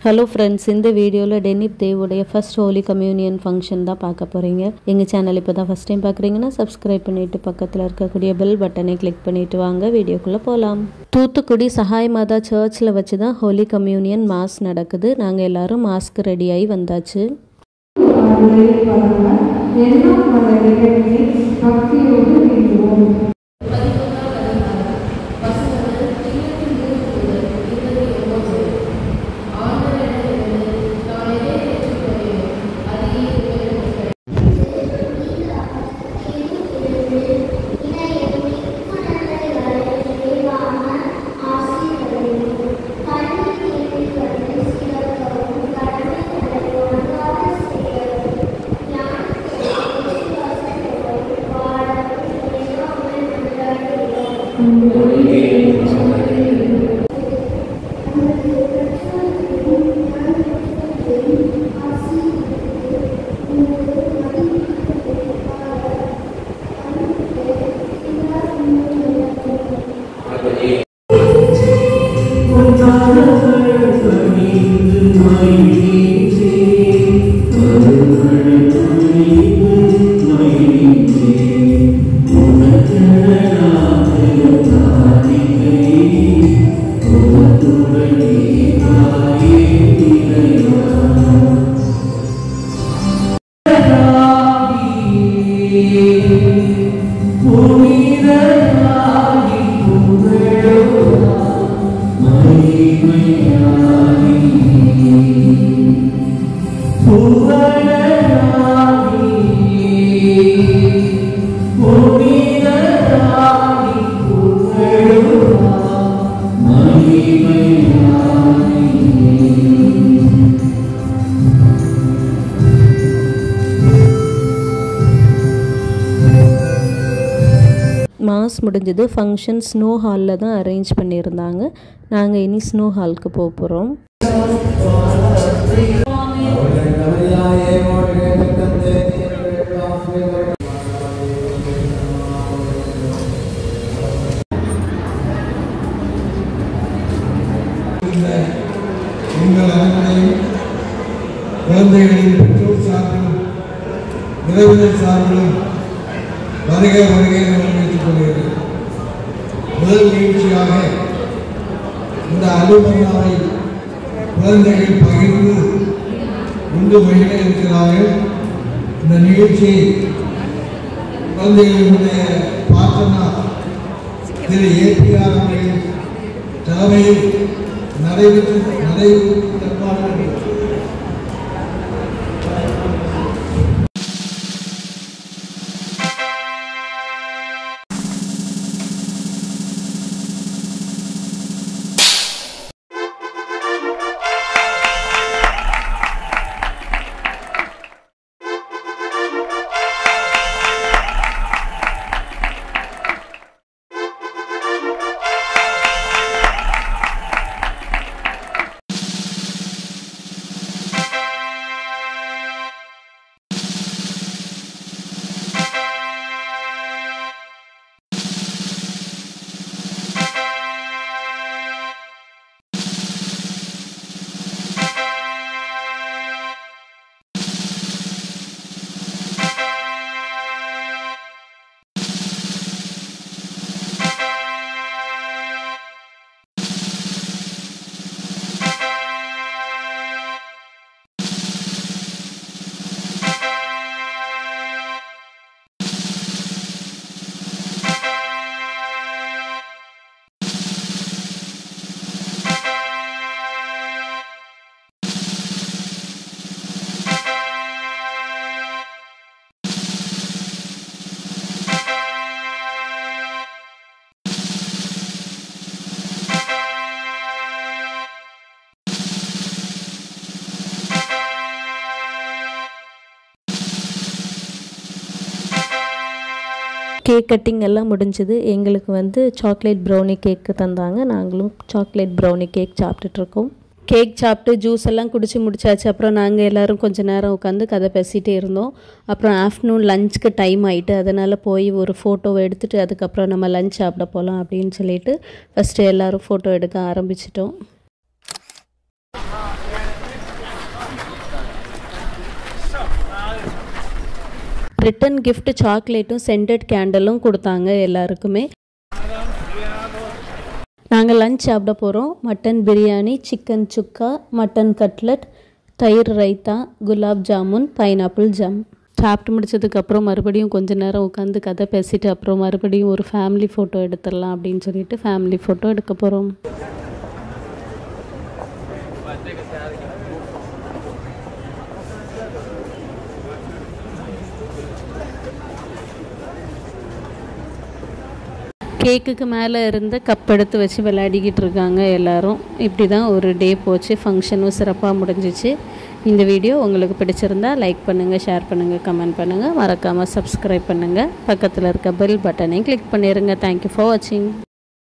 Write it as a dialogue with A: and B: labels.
A: hello friends இந்த வீடியோவில் டெனிப் தேவுடைய ஃபர்ஸ்ட் ஹோலி கம்யூனியன் ஃபங்க்ஷன் தான் பார்க்க போகிறீங்க எங்கள் சேனல் இப்போ தான் ஃபஸ்ட் டைம் பார்க்குறீங்கன்னா சப்ஸ்கிரைப் பண்ணிவிட்டு பக்கத்தில் இருக்கக்கூடிய பெல் பட்டனை கிளிக் பண்ணிவிட்டு வாங்க வீடியோக்குள்ளே போகலாம் தூத்துக்குடி சகாய் மாதா சர்ச்சில் வச்சு தான் ஹோலி கம்யூனியன் மாஸ் நடக்குது நாங்கள் எல்லாரும் மாஸ்க்கு ரெடியாகி வந்தாச்சு
B: எல்லாம் வளர்களை பக்தியோடு நீங்குவோம்
A: மாஸ் முடிஞ்சது ஃபங்க்ஷன் ஸ்னோ ஹாலில் தான் அரேஞ்ச் பண்ணியிருந்தாங்க நாங்கள் இனி ஸ்னோ ஹாலுக்கு போக போகிறோம்
C: உங்கள் அனைவரையும் குழந்தைகளின் பெற்றோர் சார்பிலும் உறவினர் சார்பிலும் வருக வருக என வரவேற்றுக் கொள்கிறேன் முதல் நிகழ்ச்சியாக இந்த அலுவலாவை குழந்தைகள் பகிர்ந்து உண்டு மகிழ இருக்கிறார்கள் இந்த நிகழ்ச்சியை குழந்தைகளுடைய பாட்டனா திரு ஏபிஆர் அவர்களின் தலைமையில் நடைபெற்று நடைபெற்று
A: கேக் கட்டிங் எல்லாம் முடிஞ்சது எங்களுக்கு வந்து சாக்லேட் ப்ரௌனி கேக்கு தந்தாங்க நாங்களும் சாக்லேட் ப்ரௌனி கேக் சாப்பிட்டுட்ருக்கோம் கேக் சாப்பிட்டு ஜூஸ் எல்லாம் குடிச்சு முடிச்சாச்சு அப்புறம் நாங்கள் எல்லோரும் கொஞ்ச நேரம் உட்காந்து கதை பேசிகிட்டே இருந்தோம் அப்புறம் ஆஃப்டர்நூன் லஞ்சுக்கு டைம் ஆயிட்டு அதனால் போய் ஒரு ஃபோட்டோவை எடுத்துகிட்டு அதுக்கப்புறம் நம்ம லஞ்ச் சாப்பிட போகலாம் அப்படின்னு சொல்லிட்டு ஃபஸ்ட்டு எல்லோரும் ஃபோட்டோ எடுக்க ஆரம்பிச்சிட்டோம் ரிட்டன் gift சாக்லேட்டும் சென்டட் கேண்டலும் கொடுத்தாங்க எல்லாருக்குமே நாங்கள் லஞ்ச் சாப்பிட போகிறோம் mutton biryani chicken sukka mutton cutlet தயிர் ரைத்தா குலாப் ஜாமுன் பைனாப்பிள் ஜாம் சாப்பிட்டு முடிச்சதுக்கப்புறம் மறுபடியும் கொஞ்ச நேரம் உட்காந்து கதை பேசிட்டு அப்புறம் மறுபடியும் ஒரு ஃபேமிலி ஃபோட்டோ எடுத்துடலாம் அப்படின்னு சொல்லிட்டு ஃபேமிலி ஃபோட்டோ எடுக்க போகிறோம் கேக்குக்கு மேலே இருந்த கப் எடுத்து வச்சு விளையாடிக்கிட்டு இருக்காங்க எல்லாரும் இப்படி தான் ஒரு டே போச்சு ஃபங்க்ஷனும் சிறப்பாக முடிஞ்சிச்சு இந்த வீடியோ உங்களுக்கு பிடிச்சிருந்தா லைக் பண்ணுங்கள் ஷேர் பண்ணுங்கள் கமெண்ட் பண்ணுங்கள் மறக்காமல் சப்ஸ்கிரைப் பண்ணுங்கள் பக்கத்தில் இருக்க பெல் பட்டனையும் கிளிக் பண்ணிடுங்க தேங்க்யூ ஃபார் வாட்சிங்